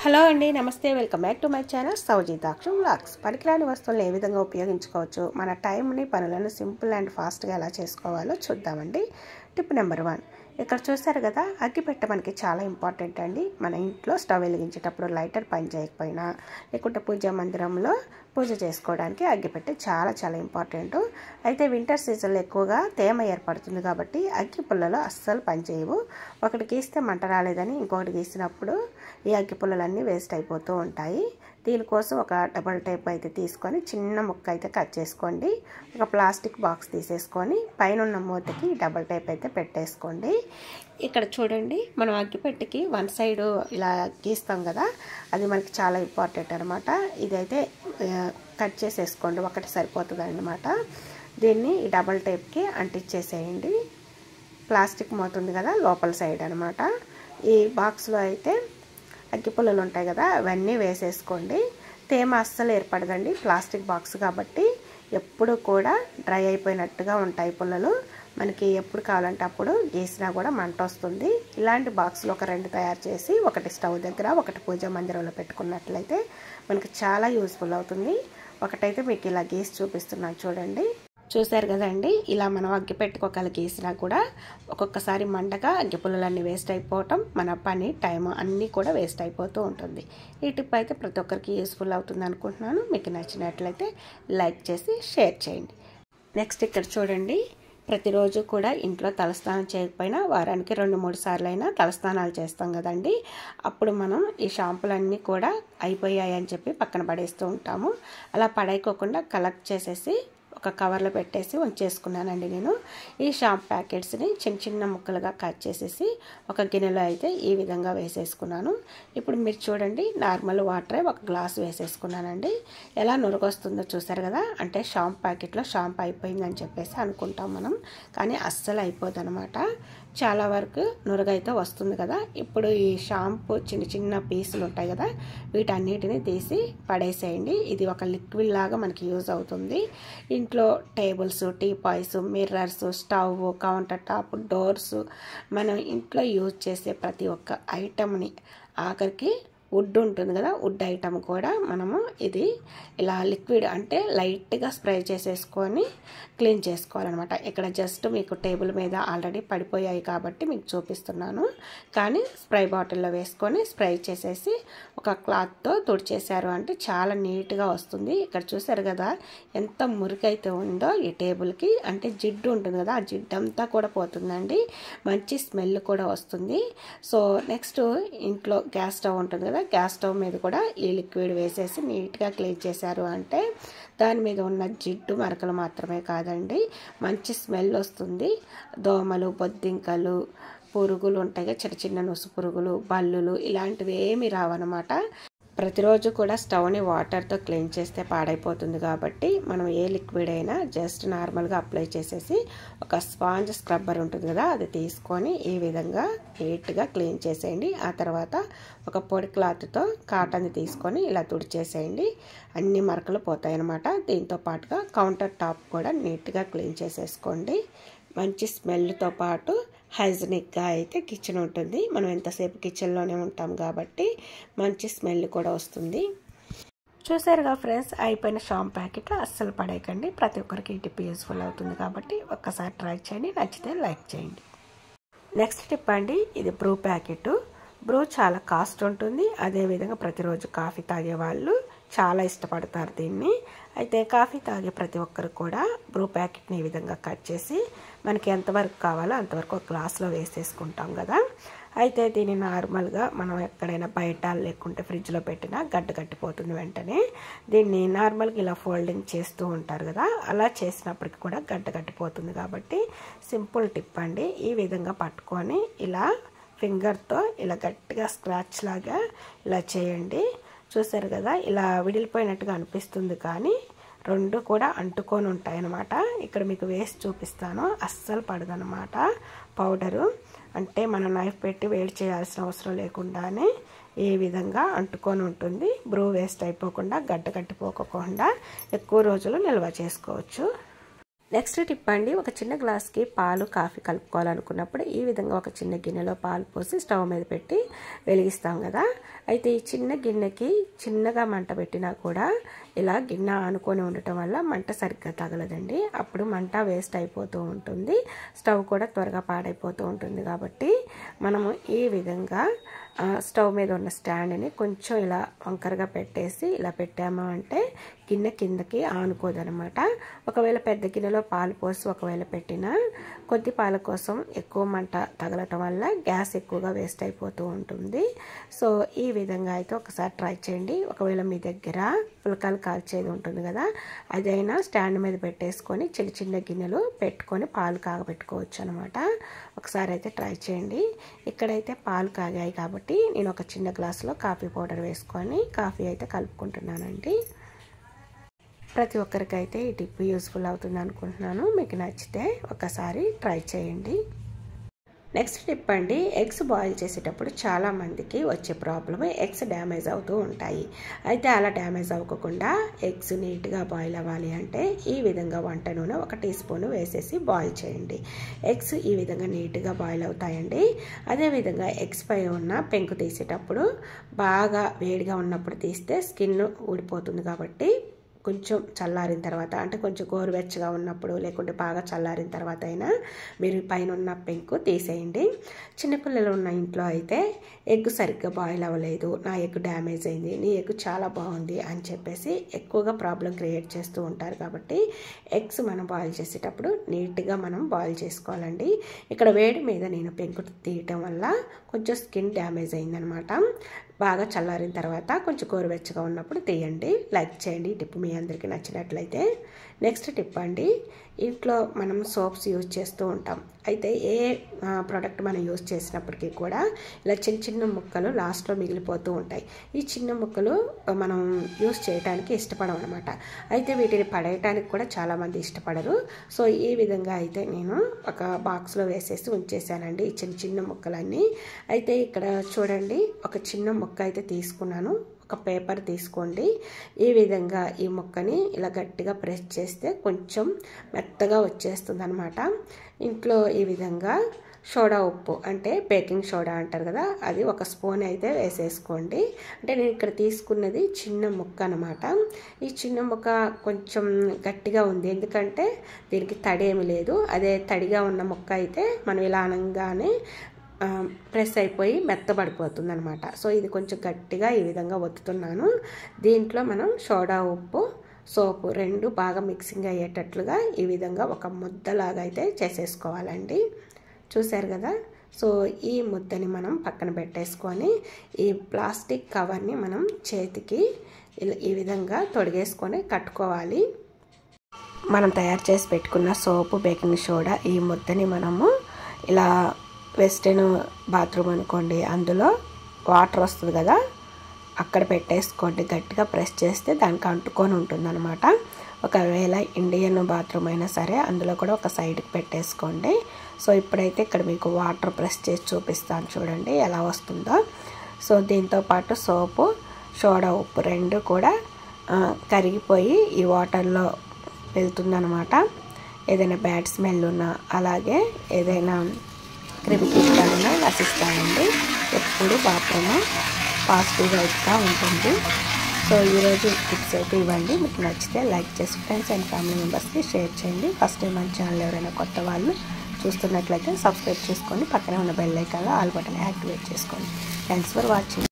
hello అండి నమస్తే welcome back to my channel Soujitaksham vlogs పనికిరాని వస్తువులను ఏ విధంగా ఉపయోగించుకోవచ్చు మన టైంని పనులను సింపుల్ అండ్ ఫాస్ట్గా ఎలా చేసుకోవాలో చూద్దామండి టిప్ నెంబర్ వన్ ఇక్కడ చూస్తారు కదా అగ్గిపెట్టె మనకి చాలా ఇంపార్టెంట్ అండి మన ఇంట్లో స్టవ్ వెలిగించేటప్పుడు లైటర్ పని చేయకపోయినా లేకుంటే పూజా మందిరంలో పూజ చేసుకోవడానికి అగ్గిపెట్టె చాలా చాలా ఇంపార్టెంట్ అయితే వింటర్ సీజన్లో ఎక్కువగా తేమ ఏర్పడుతుంది కాబట్టి అగ్గి పుల్లలో అస్సలు పనిచేయవు ఒకటి గీస్తే మంట రాలేదని ఇంకొకటి గీసినప్పుడు ఈ అగ్గి పుల్లలన్నీ వేస్ట్ అయిపోతూ ఉంటాయి దీనికోసం ఒక డబల్ టేప్ అయితే తీసుకొని చిన్న ముక్క అయితే కట్ చేసుకోండి ఒక ప్లాస్టిక్ బాక్స్ తీసేసుకొని పైన ఉన్న మూతకి డబల్ టేప్ అయితే పెట్టేసుకోండి ఇక్కడ చూడండి మనం అగ్గిపెట్టికి వన్ సైడ్ ఇలా గీస్తాం కదా అది మనకి చాలా ఇంపార్టెంట్ అనమాట ఇదైతే కట్ చేసేసుకోండి ఒకటి సరిపోతుంది అనమాట దీన్ని ఈ డబల్ టేప్కి అంటించేసేయండి ప్లాస్టిక్ మూత ఉంది కదా లోపల సైడ్ అనమాట ఈ బాక్స్లో అయితే అగ్గిపుల్లలు ఉంటాయి కదా అవన్నీ వేసేసుకోండి తేమ అస్సలు ఏర్పడదండి ప్లాస్టిక్ బాక్స్ కాబట్టి ఎప్పుడు కూడా డ్రై అయిపోయినట్టుగా ఉంటాయి పుల్లలు మనకి ఎప్పుడు కావాలంటే అప్పుడు గీసినా కూడా మంట వస్తుంది ఇలాంటి బాక్సులు ఒక రెండు తయారు చేసి ఒకటి స్టవ్ దగ్గర ఒకటి పూజా మందిరంలో పెట్టుకున్నట్లయితే మనకి చాలా యూస్ఫుల్ అవుతుంది ఒకటైతే మీకు ఇలా గీసి చూపిస్తున్నాను చూడండి చూశారు కదండి ఇలా మనం అగ్గి పెట్టుకోగల గీసినా కూడా ఒక్కొక్కసారి మండగా అగ్గి పుల్లలన్నీ వేస్ట్ అయిపోవటం మన పని టైం అన్నీ కూడా వేస్ట్ అయిపోతూ ఉంటుంది ఈ టిప్ అయితే ప్రతి ఒక్కరికి యూస్ఫుల్ అవుతుంది అనుకుంటున్నాను మీకు నచ్చినట్లయితే లైక్ చేసి షేర్ చేయండి నెక్స్ట్ ఇక్కడ చూడండి ప్రతిరోజు కూడా ఇంట్లో తలస్నానం చేయకపోయినా వారానికి రెండు మూడు సార్లు అయినా తలస్నానాలు చేస్తాం కదండి అప్పుడు మనం ఈ షాంపులన్నీ కూడా అయిపోయాయి అని చెప్పి పక్కన పడేస్తూ ఉంటాము అలా పడేయకోకుండా కలెక్ట్ చేసేసి ఒక కవర్లో పెట్టేసి ఉంచేసుకున్నానండి నేను ఈ షాంప్ ప్యాకెట్స్ని చిన్న చిన్న ముక్కలుగా కట్ చేసేసి ఒక గిన్నెలో అయితే ఈ విధంగా వేసేసుకున్నాను ఇప్పుడు మీరు చూడండి నార్మల్ వాటరే ఒక గ్లాస్ వేసేసుకున్నానండి ఎలా నురగొస్తుందో చూసారు కదా అంటే షాంప్ ప్యాకెట్లో షాంప్ అయిపోయిందని చెప్పేసి అనుకుంటాం మనం కానీ అస్సలు అయిపోదనమాట చాలా వరకు నురగైతే వస్తుంది కదా ఇప్పుడు ఈ షాంపూ చిన్న చిన్న పీసులు ఉంటాయి కదా వీటన్నిటిని తీసి పడేసేయండి ఇది ఒక లిక్విడ్ లాగా మనకి యూజ్ అవుతుంది ఇంట్లో tables teapoys mirrors stove counter top doors మనం ఇంట్లో యూజ్ చేసే ప్రతి ఒక్క ఐటమ్ని ఆఖరికి వుడ్ ఉంటుంది కదా వుడ్ ఐటమ్ కూడా మనము ఇది ఇలా లిక్విడ్ అంటే లైట్గా స్ప్రే చేసేసుకొని క్లీన్ చేసుకోవాలన్నమాట ఇక్కడ జస్ట్ మీకు టేబుల్ మీద ఆల్రెడీ పడిపోయాయి కాబట్టి మీకు చూపిస్తున్నాను కానీ స్ప్రే బాటిల్లో వేసుకొని స్ప్రే చేసేసి ఒక క్లాత్తో తుడిచేశారు అంటే చాలా నీట్గా వస్తుంది ఇక్కడ చూసారు కదా ఎంత మురికైతే ఉందో ఈ టేబుల్కి అంటే జిడ్డు ఉంటుంది కదా ఆ జిడ్డు అంతా కూడా పోతుందండి మంచి స్మెల్ కూడా వస్తుంది సో నెక్స్ట్ ఇంట్లో గ్యాస్ స్టవ్ ఉంటుంది కదా గ్యాస్ స్టవ్ మీద కూడా ఈ లిక్విడ్ వేసేసి నీట్గా క్లీన్ చేశారు అంటే దాని మీద ఉన్న జిడ్డు మరకలు మాత్రమే కాదండి మంచి స్మెల్ వస్తుంది దోమలు బొద్దింకలు పురుగులు ఉంటాయి చిన్న చిన్న నుసు పురుగులు బల్లులు ఇలాంటివి ఏమి రావన్నమాట ప్రతిరోజు కూడా స్టవ్ని వాటర్తో క్లీన్ చేస్తే పాడైపోతుంది కాబట్టి మనం ఏ లిక్విడ్ అయినా జస్ట్ నార్మల్గా అప్లై చేసేసి ఒక స్పాంజ్ స్క్రబ్బర్ ఉంటుంది కదా అది తీసుకొని ఈ విధంగా నీట్గా క్లీన్ చేసేయండి ఆ తర్వాత ఒక పొడి క్లాత్తో కాటన్ తీసుకొని ఇలా తుడిచేసేయండి అన్ని మరకలు పోతాయి అన్నమాట దీంతో పాటుగా కౌంటర్ టాప్ కూడా నీట్గా క్లీన్ చేసేసుకోండి మంచి స్మెల్తో పాటు హైజనిక్గా అయితే కిచెన్ ఉంటుంది మనం ఎంతసేపు కిచెన్లోనే ఉంటాం కాబట్టి మంచి స్మెల్ కూడా వస్తుంది చూసారుగా ఫ్రెండ్స్ అయిపోయిన షాంప్ ప్యాకెట్ అస్సలు పడేయకండి ప్రతి ఒక్కరికి టిప్ యూస్ఫుల్ అవుతుంది కాబట్టి ఒక్కసారి ట్రై చేయండి నచ్చితే లైక్ చేయండి నెక్స్ట్ టిప్ అండి ఇది బ్రూ ప్యాకెట్ బ్రూ చాలా కాస్ట్ ఉంటుంది అదేవిధంగా ప్రతిరోజు కాఫీ తాగే వాళ్ళు చాలా ఇష్టపడతారు దీన్ని అయితే కాఫీ తాగే ప్రతి ఒక్కరు కూడా బ్రూ ప్యాకెట్ని ఈ విధంగా కట్ చేసి మనకి ఎంతవరకు కావాలో అంతవరకు ఒక గ్లాస్లో వేసేసుకుంటాం కదా అయితే దీన్ని నార్మల్గా మనం ఎక్కడైనా బయట లేకుంటే ఫ్రిడ్జ్లో పెట్టినా గడ్డ కట్టిపోతుంది వెంటనే దీన్ని నార్మల్గా ఇలా ఫోల్డింగ్ చేస్తూ ఉంటారు కదా అలా చేసినప్పటికి కూడా గడ్డ కట్టిపోతుంది కాబట్టి సింపుల్ టిప్ అండి ఈ విధంగా పట్టుకొని ఇలా ఫింగర్తో ఇలా గట్టిగా స్క్రాచ్ లాగా ఇలా చేయండి చూసారు కదా ఇలా విడిలిపోయినట్టుగా అనిపిస్తుంది కానీ రెండు కూడా అంటుకొని ఉంటాయన్నమాట ఇక్కడ మీకు వేసి చూపిస్తాను అస్సలు పడదనమాట పౌడరు అంటే మనం నైఫ్ పెట్టి వేడి చేయాల్సిన అవసరం లేకుండానే ఈ విధంగా అంటుకొని ఉంటుంది బ్రూ వేస్ట్ అయిపోకుండా గడ్డ కట్టిపోకుండా ఎక్కువ రోజులు నిల్వ చేసుకోవచ్చు నెక్స్ట్ టిప్ అండి ఒక చిన్న గ్లాస్కి పాలు కాఫీ కలుపుకోవాలనుకున్నప్పుడు ఈ విధంగా ఒక చిన్న గిన్నెలో పాలు పోసి స్టవ్ మీద పెట్టి వెలిగిస్తాం కదా అయితే ఈ చిన్న గిన్నెకి చిన్నగా మంట పెట్టినా కూడా ఇలా గిన్నె ఆనుకొని ఉండటం వల్ల మంట సరిగ్గా తగలదండి అప్పుడు మంట వేస్ట్ అయిపోతూ ఉంటుంది స్టవ్ కూడా త్వరగా పాడైపోతూ ఉంటుంది కాబట్టి మనము ఈ విధంగా స్టవ్ మీద ఉన్న స్టాండ్ని కొంచెం ఇలా వంకరగా పెట్టేసి ఇలా పెట్టాము అంటే గిన్నె కిందకి ఆనుకోదనమాట ఒకవేళ పెద్ద గిన్నెలో పాలు పోసి ఒకవేళ పెట్టినా కొద్ది పాల కోసం ఎక్కువ మంట తగలటం వల్ల గ్యాస్ ఎక్కువగా వేస్ట్ అయిపోతూ ఉంటుంది సో ఈ విధంగా అయితే ఒకసారి ట్రై చేయండి ఒకవేళ మీ దగ్గర పులకాలు కాల్చేది ఉంటుంది కదా అదైనా స్టాండ్ మీద పెట్టేసుకొని చిన్న చిన్న గిన్నెలు పెట్టుకొని పాలు కాగబెట్టుకోవచ్చు అనమాట ఒకసారి అయితే ట్రై చేయండి ఇక్కడైతే పాలు కాగాయి కాబట్టి నేను ఒక చిన్న గ్లాసులో కాఫీ పౌడర్ వేసుకొని కాఫీ అయితే కలుపుకుంటున్నానండి ప్రతి ఒక్కరికైతే ఈ టిప్ యూస్ఫుల్ అవుతుంది అనుకుంటున్నాను మీకు నచ్చితే ఒకసారి ట్రై చేయండి నెక్స్ట్ టిప్ అండి ఎగ్స్ బాయిల్ చేసేటప్పుడు చాలామందికి వచ్చే ప్రాబ్లమ్ ఎగ్స్ డ్యామేజ్ అవుతూ ఉంటాయి అయితే అలా డ్యామేజ్ అవ్వకుండా ఎగ్స్ నీట్గా బాయిల్ అవ్వాలి అంటే ఈ విధంగా వంట నూనె ఒక టీ స్పూన్ వేసేసి బాయిల్ చేయండి ఎగ్స్ ఈ విధంగా నీట్గా బాయిల్ అవుతాయండి అదేవిధంగా ఎగ్స్ పై ఉన్న పెంకు తీసేటప్పుడు బాగా వేడిగా ఉన్నప్పుడు తీస్తే స్కిన్ ఊడిపోతుంది కాబట్టి కొంచెం చల్లారిన తర్వాత అంటే కొంచెం గోరువెచ్చగా ఉన్నప్పుడు లేకుంటే బాగా చల్లారిన తర్వాత అయినా మీరు పైన ఉన్న పెంకు తీసేయండి చిన్నపిల్లలు ఉన్న ఇంట్లో అయితే ఎగ్ సరిగ్గా బాయిల్ అవ్వలేదు నా ఎగ్ డ్యామేజ్ అయింది నీ ఎగ్ చాలా బాగుంది అని చెప్పేసి ఎక్కువగా ప్రాబ్లం క్రియేట్ చేస్తూ ఉంటారు కాబట్టి ఎగ్స్ మనం బాయిల్ చేసేటప్పుడు నీట్గా మనం బాయిల్ చేసుకోవాలండి ఇక్కడ వేడి మీద నేను పెంకు తీయటం వల్ల కొంచెం స్కిన్ డ్యామేజ్ అయిందనమాట బాగా చల్లారిన తర్వాత కొంచెం గోరువెచ్చగా ఉన్నప్పుడు తీయండి లైక్ చేయండి టిప్ మీ అందరికీ నచ్చినట్లయితే నెక్స్ట్ టిప్ అండి ఇంట్లో మనం సోప్స్ యూజ్ చేస్తూ ఉంటాం అయితే ఏ ప్రోడక్ట్ మనం యూజ్ చేసినప్పటికీ కూడా ఇలా చిన్న చిన్న ముక్కలు లాస్ట్లో మిగిలిపోతూ ఉంటాయి ఈ చిన్న ముక్కలు మనం యూజ్ చేయడానికి ఇష్టపడం అనమాట అయితే వీటిని పడేయటానికి కూడా చాలామంది ఇష్టపడరు సో ఈ విధంగా అయితే నేను ఒక బాక్స్లో వేసేసి ఉంచేసానండి ఈ చిన్న చిన్న ముక్కలన్నీ అయితే ఇక్కడ చూడండి ఒక చిన్న ముక్క అయితే తీసుకున్నాను ఒక పేపర్ తీసుకోండి ఈ విధంగా ఈ ముక్కని ఇలా గట్టిగా ప్రెస్ చేస్తే కొంచెం మెత్తగా వచ్చేస్తుంది అనమాట ఇంట్లో ఈ విధంగా సోడా ఉప్పు అంటే బేకింగ్ సోడా అంటారు కదా అది ఒక స్పూన్ అయితే వేసేసుకోండి అంటే నేను ఇక్కడ తీసుకున్నది చిన్న ముక్క అనమాట ఈ చిన్న ముక్క కొంచెం గట్టిగా ఉంది ఎందుకంటే దీనికి తడి ఏమి లేదు అదే తడిగా ఉన్న ముక్క అయితే మనం ఇలా అనగానే ప్రెస్ అయిపోయి మెత్తబడిపోతుంది అనమాట సో ఇది కొంచెం గట్టిగా ఈ విధంగా ఒత్తుతున్నాను దీంట్లో మనం సోడా ఉప్పు సోపు రెండు బాగా మిక్సింగ్ అయ్యేటట్లుగా ఈ విధంగా ఒక ముద్దలాగా అయితే చేసేసుకోవాలండి చూశారు కదా సో ఈ ముద్దని మనం పక్కన పెట్టేసుకొని ఈ ప్లాస్టిక్ కవర్ని మనం చేతికి ఈ విధంగా తొడిగేసుకొని కట్టుకోవాలి మనం తయారు చేసి పెట్టుకున్న సోపు బేకింగ్ సోడా ఈ ముద్దని మనము ఇలా వెస్టర్న్ బాత్రూమ్ అనుకోండి అందులో వాటర్ వస్తుంది కదా అక్కడ పెట్టేసుకోండి గట్టిగా ప్రెస్ చేస్తే దానికి అంటుకొని ఉంటుందన్నమాట ఒకవేళ ఇండియన్ బాత్రూమ్ అయినా సరే అందులో కూడా ఒక సైడ్కి పెట్టేసుకోండి సో ఇప్పుడైతే ఇక్కడ మీకు వాటర్ ప్రెస్ చేసి చూపిస్తాను చూడండి ఎలా వస్తుందో సో దీంతోపాటు సోపు సోడా ఉప్పు రెండు కూడా కరిగిపోయి ఈ వాటర్లో వెళ్తుందనమాట ఏదైనా బ్యాడ్ స్మెల్ ఉన్నా అలాగే ఏదైనా క్రిమికీటకాలను నశిస్తాయండి ఎప్పుడు బాత్రూమ్ పాజిటివ్ వైట్గా ఉంటుంది సో ఈరోజు టిప్స్ అయితే ఇవ్వండి మీకు నచ్చితే లైక్ చేసి ఫ్రెండ్స్ అండ్ ఫ్యామిలీ మెంబర్స్కి షేర్ చేయండి ఫస్ట్ టైం మన ఛానల్ ఎవరైనా కొత్త వాళ్ళు చూస్తున్నట్లయితే సబ్స్క్రైబ్ చేసుకోండి పక్కనే ఉన్న బెల్ ఐకాన్లో ఆల్ బటన్ యాక్టివేట్ చేసుకోండి థ్యాంక్స్ ఫర్ వాచింగ్